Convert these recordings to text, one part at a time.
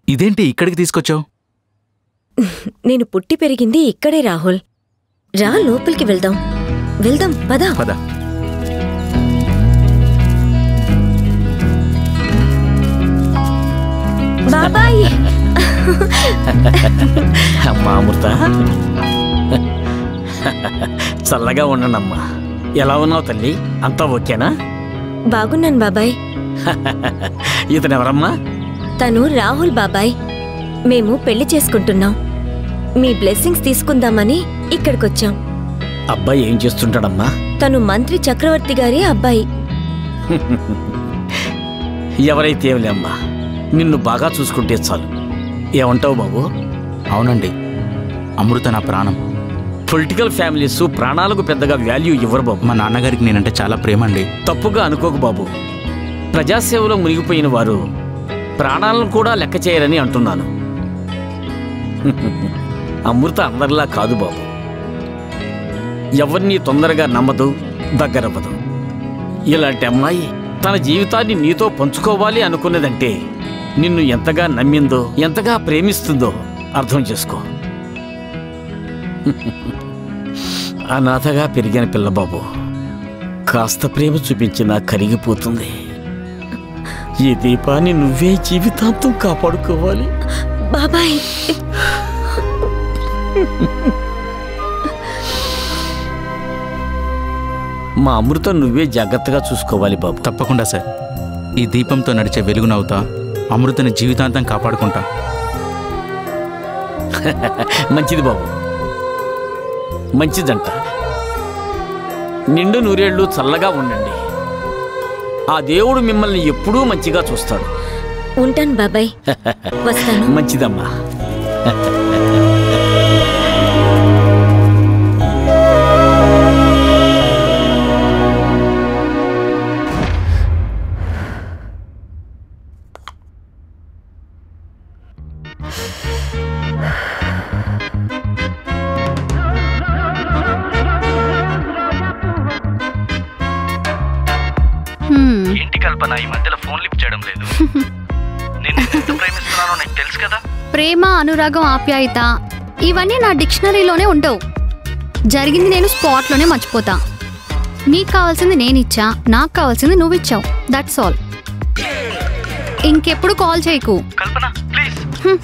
ఇదేంటి ఇక్కడికి తీసుకొచ్చావు నేను పుట్టి పెరిగింది ఇక్కడే రాహుల్ రా లోపలికి వెళ్దాం వెళ్దాం పదా పద బాబాయ్ అమ్మా అమృత చల్లగా ఉండండమ్మా ఎలా ఉన్నావు తల్లి అంతా ఓకేనా బాగున్నాను బాబాయ్ ఇతను ఎవరమ్మా తను రాహుల్ బాబాయ్ మేము పెళ్లి చేసుకుంటున్నాం మీ బ్లెస్సింగ్స్ తీసుకుందామని ఇక్కడికొచ్చాం అబ్బాయి ఏం చేస్తుంటాడమ్మా తను మంత్రి చక్రవర్తి గారి అబ్బాయి ఎవరైతే ఏమిలే అమ్మా నిన్ను బాగా చూసుకుంటే చాలు ఏమంటావు బాబు అవునండి అమృత నా ప్రాణం పొలిటికల్ ఫ్యామిలీస్ ప్రాణాలకు పెద్దగా వాల్యూ ఇవ్వరు బాబు మా నాన్నగారికి నేనంటే చాలా ప్రేమ అండి తప్పుగా అనుకోకు బాబు ప్రజాసేవలో మునిగిపోయిన వారు ప్రాణాలను కూడా లెక్క చేయరని అంటున్నాను అమృత అందరిలా కాదు బాబు ఎవరిని తొందరగా నమ్మదు దగ్గరవ్వదు ఇలాంటి అమ్మాయి తన జీవితాన్ని నీతో పంచుకోవాలి అనుకున్నదంటే నిన్ను ఎంతగా నమ్మిందో ఎంతగా ప్రేమిస్తుందో అర్థం చేసుకో అనాథగా పెరిగిన పిల్లబాబు కాస్త ప్రేమ చూపించినా కరిగిపోతుంది ఈ దీపాన్ని నువ్వే జీవితాంతం కాపాడుకోవాలి బాబాయ్ మా అమృతం నువ్వే జాగ్రత్తగా చూసుకోవాలి బాబు తప్పకుండా సార్ ఈ దీపంతో నడిచే వెలుగునవుతా అమృతని జీవితాంతం కాపాడుకుంటా మంచిది బాబు మంచిదంట నిండు నూరేళ్లు చల్లగా ఉండండి ఆ దేవుడు మిమ్మల్ని ఎప్పుడూ మంచిగా చూస్తాడు ఉంటాను బాబాయ్ వస్తాను మంచిదమ్మా హ్మ్. ఏంటి కల్పన ఈ మధ్యలో ఫోన్ లిఫ్ట్ చేయడం లేదు నేను ఎంత ప్రేమిస్తున్నానో నీకు తెలుసు కదా ప్రేమ అనురాగం ఆప్యాయత ఇవన్నీ నా డిక్షనరీలోనే ఉండవు జరిగింది నేను స్పాట్లోనే మర్చిపోతా నీకు కావాల్సింది నేను ఇచ్చా నాకు కావాల్సింది నువ్వు ఇచ్చావు దట్స్ ఆల్ ఇంకెప్పుడు కాల్ చేయకు Kalpana please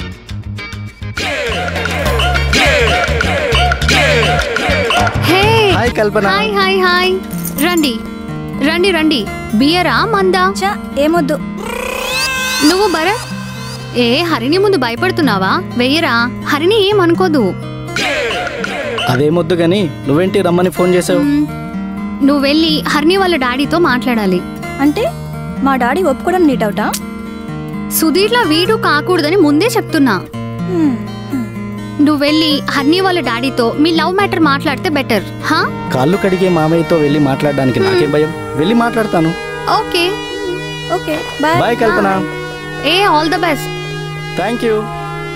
hey hi Kalpana hi hi hi రండి రండి రండి బియరా మందా ఏమొద్దు నువ్వు భరత్ ఏ హరిని ముందు భయపడుతున్నావా వెయ్యరా హరిని ఏమనుకోదు అదేమొద్దు గాని నువ్వేంటి రమ్మని ఫోన్ చేసావు మ్, నువ్వు వెళ్ళి హరిని వాళ్ళ డాడీతో మాట్లాడాలి అంటే మా డాడీ ఒప్పుకోవడం నీ డౌటా సుధీర్లా వీడు కాకూడదని ముందే చెప్తున్నా హ్మ్. నువ్వు వెళ్ళి హర్ని వాళ్ళ డాడీతో మీ లవ్ మ్యాటర్ మాట్లాడితే బెటర్ హా కాళ్ళు కడిగే మామయ్యతో వెళ్ళి మాట్లాడడానికి నాకేం భయం వెళ్ళి మాట్లాడతాను okay okay bye bye Kalpana ఏ all the best thank you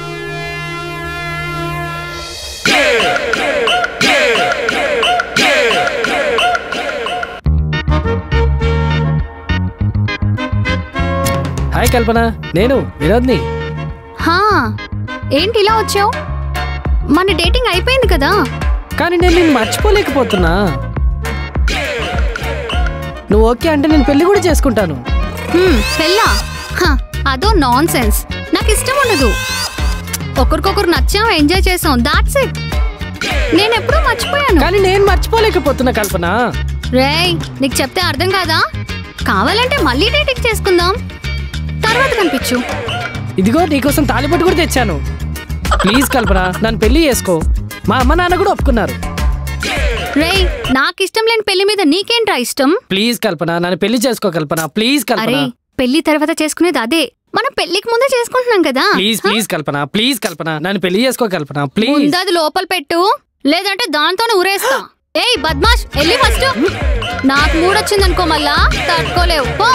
hi Kalpana నేను వినోద్ని హా ఏంటి ఇలా వచ్చావు మన డేటింగ్ అయిపోయింది కదా కానీ నేను నిన్ను మర్చిపోలేకపోతున్నా నువ్వు ఓకే అంటే నేను పెళ్లి కూడా చేసుకుంటాను హ్మ్, పెళ్ళా హ, అదో నాన్ సెన్స్ నాకు ఇష్టం ఉండదు ఒకరికొకరు నచ్చాం ఎంజాయ్ చేసాం దాట్స్ ఇట్ నేను ఎప్పుడూ మర్చిపోయాను కానీ నేను మర్చిపోలేకపోతున్నా కల్పన రేయ్ నీకు చెప్తే అర్థం కాదా కావాలంటే మళ్ళీ డేటింగ్ చేసుకుందాం తర్వాత కనిపించు ఇదిగో నీకోసం తాలిపట్టు కూడా తెచ్చాను ప్లీజ్ కల్పన నన్ను పెళ్లి చేసుకో మా అమ్మ నాన్న కూడా ఒప్పుకున్నారు రేయ్ నాకు ఇష్టం లేని పెళ్లి మీద నీకేంట్రా ఇష్టం ప్లీజ్ కల్పన నన్ను పెళ్లి చేసుకో కల్పన ప్లీజ్ కల్పన అరే పెళ్లి తర్వాత చేసుకునేది అదే మనం పెళ్లికి ముందే చేసుకుంటున్నాం కదా please please Kalpana please Kalpana నన్ను పెళ్లి చేసుకో కల్పన ప్లీజ్ ముందు అది లోపల పెట్టు లేదంటే దాంతోనే ఊరేస్తా ఏయ్ బద్మాష్ వెళ్ళి ఫస్ట్ నాకు మూడొచ్చిందనుకో మళ్ళా తట్టుకోలేవు పో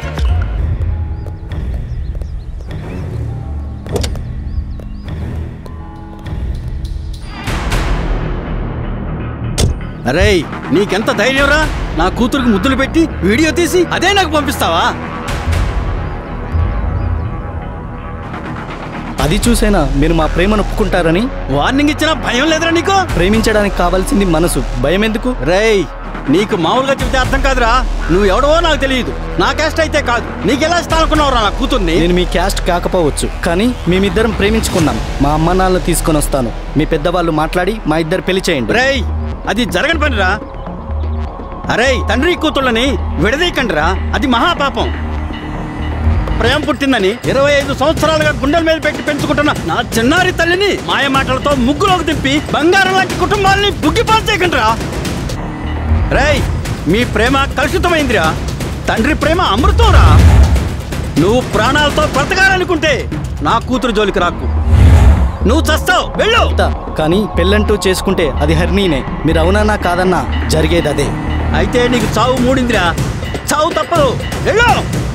అరేయ్ నీకెంత ధైర్యంరా నా కూతురికి ముద్దులు పెట్టి వీడియో తీసి అదే నాకు పంపిస్తావా అది చూసైనా మీరు మా ప్రేమను ఒప్పుకుంటారని వార్నింగ్ ఇచ్చినా భయం లేదురా నీకు ప్రేమించడానికి కావాల్సింది మనసు భయం ఎందుకు రేయ్ నీకు మామూలుగా చెబితే అర్థం కాదురా నువ్వు ఎవడవో నాకు తెలియదు నా క్యాస్ట్ అయితే కాదు నీకెలా ఇస్తానుకున్నావురా నా కూతుర్ని నేను మీ క్యాస్ట్ కాకపోవచ్చు కానీ మేమిద్దరం ప్రేమించుకున్నాం మా అమ్మ నాన్నలు తీసుకొని వస్తాను మీ పెద్దవాళ్ళు మాట్లాడి మా ఇద్దరు పెళ్లి చేయండి రేయ్ అది జరగని పనిరా అరే తండ్రి కూతుళ్ళని విడదీయకండిరా అది మహాపాపం ప్రేమ పుట్టిందని ఇరవై ఐదు సంవత్సరాలుగా గుండెల మీద పెట్టి పెంచుకుంటున్న నా చిన్నారి తల్లిని మాయ మాటలతో ముగ్గులోకి దింపి బంగారం లాంటి కుటుంబాలని బుగ్గిపాలు చేయకండిరా రేయ్ మీ ప్రేమ కలుషితమైందిరా తండ్రి ప్రేమ అమృతంరా నువ్వు ప్రాణాలతో బ్రతకాలనుకుంటే నా కూతురు జోలికి రాకు నువ్వు చస్తావు వెళ్ళు చెప్తా. కానీ పెళ్ళంటూ చేసుకుంటే అది హర్నీనే మీరు అవునన్నా కాదన్నా జరిగేది అదే అయితే నీకు చావు మూడిందిరా చావు తప్పదు వెళ్ళు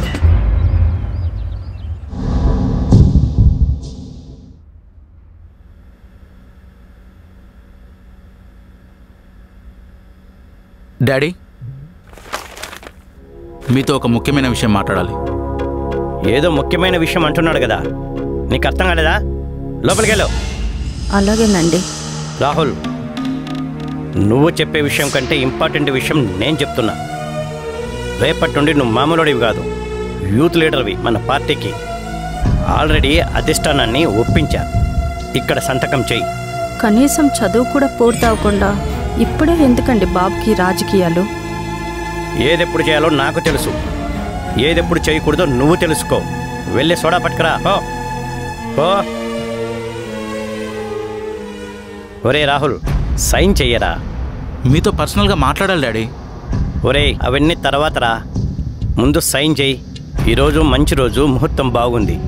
డాడీ మీతో ఒక ముఖ్యమైన విషయం మాట్లాడాలి ఏదో ముఖ్యమైన విషయం అంటున్నాడు కదా నీకు అర్థం కాలేదా లోపలికి వెళ్ళు అలాగేనండి రాహుల్ నువ్వు చెప్పే విషయం కంటే ఇంపార్టెంట్ విషయం నేను చెప్తున్నా రేపటి నుండి నువ్వు మామూలుడివి కాదు యూత్ లీడర్వి మన పార్టీకి ఆల్రెడీ అధిష్టానాన్ని ఒప్పించా ఇక్కడ సంతకం చెయ్యి కనీసం చదువు కూడా పూర్తవకుండా ఇప్పుడే ఎందుకండి బాబుకి రాజకీయాలు ఏదెప్పుడు చేయాలో నాకు తెలుసు ఏదెప్పుడు చేయకూడదో నువ్వు తెలుసుకో వెళ్ళి సోడా పట్టుకురా పో పో ఒరే రాహుల్ సైన్ చెయ్యరా మీతో పర్సనల్గా మాట్లాడాలి డాడీ ఒరే అవన్నీ తర్వాత రా ముందు సైన్ చెయ్యి ఈరోజు మంచి రోజు ముహూర్తం బాగుంది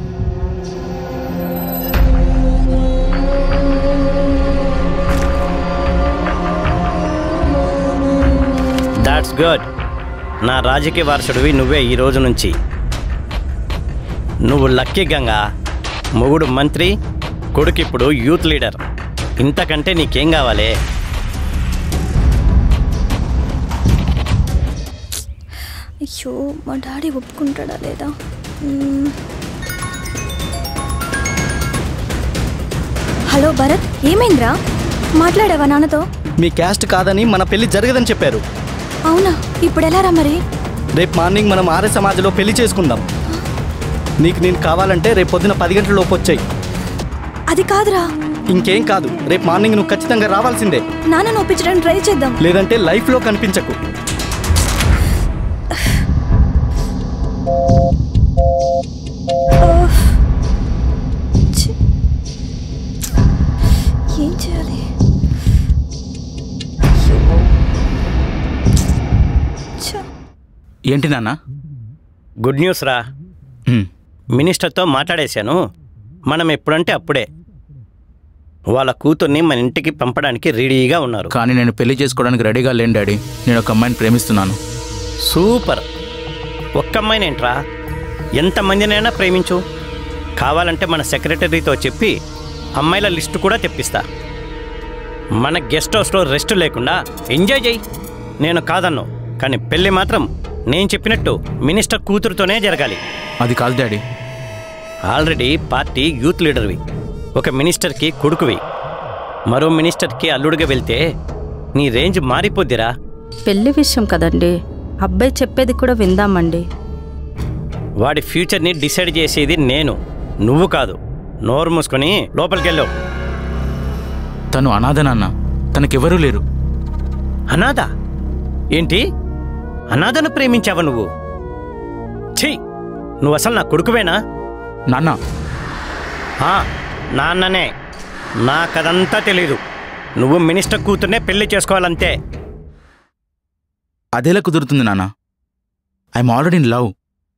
దాట్స్ గుడ్ నా రాజకీయ వారసుడివి నువ్వే ఈ రోజు నుంచి నువ్వు లక్కీ గంగా మొగుడు మంత్రి కొడుకు ఇప్పుడు యూత్ లీడర్ ఇంతకంటే నీకేం కావాలి అయ్యో మా డాడీ ఒప్పుకుంటాడా లేదా మ్మ్. హలో భరత్ ఏమైందిరా మాట్లాడావా నాన్నతో మీ క్యాస్ట్ కాదని మన పెళ్లి జరగదని చెప్పారు అవునా ఇప్పుడు ఎలారా మరి రేపు మార్నింగ్ మనం ఆర్య సమాజ్లో పెళ్లి చేసుకుందాం నీకు నేను కావాలంటే రేపు పొద్దున పది గంటల లోపు వచ్చాయి అది కాదురా ఇంకేం కాదు రేపు మార్నింగ్ నువ్వు ఖచ్చితంగా రావాల్సిందే నాన్నను ఒప్పించడానికి ట్రై చేద్దాం లేదంటే లైఫ్లో కనిపించకు ఓహ్. ఛీ. ఏం చేయాలి అయ్యో. ఛ. ఏంటి నాన్న గుడ్ న్యూస్ రా హ్మ్. మినిస్టర్తో మాట్లాడేశాను మనం ఎప్పుడంటే అప్పుడే వాళ్ళ కూతుర్ని మన ఇంటికి పంపడానికి రెడీగా ఉన్నారు కానీ నేను పెళ్లి చేసుకోవడానికి రెడీగా లేను డాడీ నేను ఒక అమ్మాయిని ప్రేమిస్తున్నాను సూపర్ ఒక్క అమ్మాయినేంట్రా ఎంతమందినైనా ప్రేమించు కావాలంటే మన సెక్రటరీతో చెప్పి అమ్మాయిల లిస్టు కూడా తెప్పిస్తా మన గెస్ట్ హౌస్లో రెస్ట్ లేకుండా ఎంజాయ్ చేయి నేను కాదన్ను కానీ పెళ్ళి మాత్రం నేను చెప్పినట్టు మినిస్టర్ కూతురుతోనే జరగాలి అది కాదు డాడీ ఆల్రెడీ పార్టీ యూత్ లీడర్వి ఒక మినిస్టర్కి కొడుకువి మరో మినిస్టర్కి అల్లుడిగా వెళ్తే నీ రేంజ్ మారిపోద్దిరా పెళ్లి విషయం కదండి అబ్బాయి చెప్పేది కూడా విందామండి వాడి ఫ్యూచర్ని డిసైడ్ చేసేది నేను నువ్వు కాదు నోరు మూసుకొని లోపలికెళ్ళావు తను అనాథ నాన్న తనకెవరూ లేరు అనాథ ఏంటి అనాథను ప్రేమించావా నువ్వు ఛీ నువ్వు అసలు నా కొడుకువేనా నాన్న ఆ, నాన్ననే నాకదంతా తెలీదు నువ్వు మినిస్టర్ కూతుర్నే పెళ్లి చేసుకోవాలంతే అదెలా కుదురుతుంది నాన్న ఐఎమ్ ఆల్రెడీ ఇన్ లవ్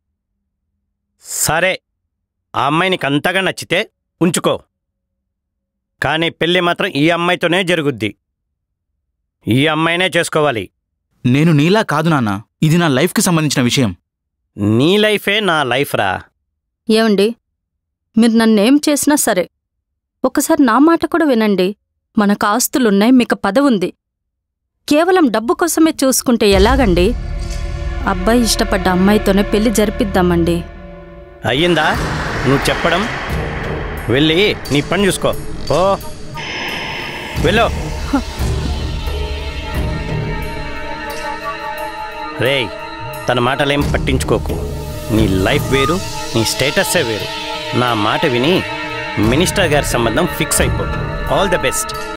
సరే ఆ అమ్మాయి నీకు అంతగా నచ్చితే ఉంచుకో కానీ పెళ్ళి మాత్రం ఈ అమ్మాయితోనే జరుగుద్ది ఈ అమ్మాయినే చేసుకోవాలి నేను నీలా కాదు నాన్న ఇది నా లైఫ్కి సంబంధించిన విషయం నీ లైఫే నా లైఫ్ రా ఏమండి మీరు నన్నేం చేసినా సరే ఒకసారి నా మాట కూడా వినండి మనకు ఆస్తులున్నాయి మీకు పదవుంది కేవలం డబ్బు కోసమే చూసుకుంటే ఎలాగండి అబ్బాయి ఇష్టపడ్డ అమ్మాయితోనే పెళ్లి జరిపిద్దామండి అయ్యిందా నువ్వు చెప్పడం వెళ్ళి నీ పని చూసుకో ఓ వెళ్ళు రేయ్ తన మాటలేం పట్టించుకోకు నీ లైఫ్ వేరు నీ స్టేటస్సే వేరు నా మాట విని మినిస్టర్ గారి సంబంధం ఫిక్స్ అయిపో ఆల్ ద బెస్ట్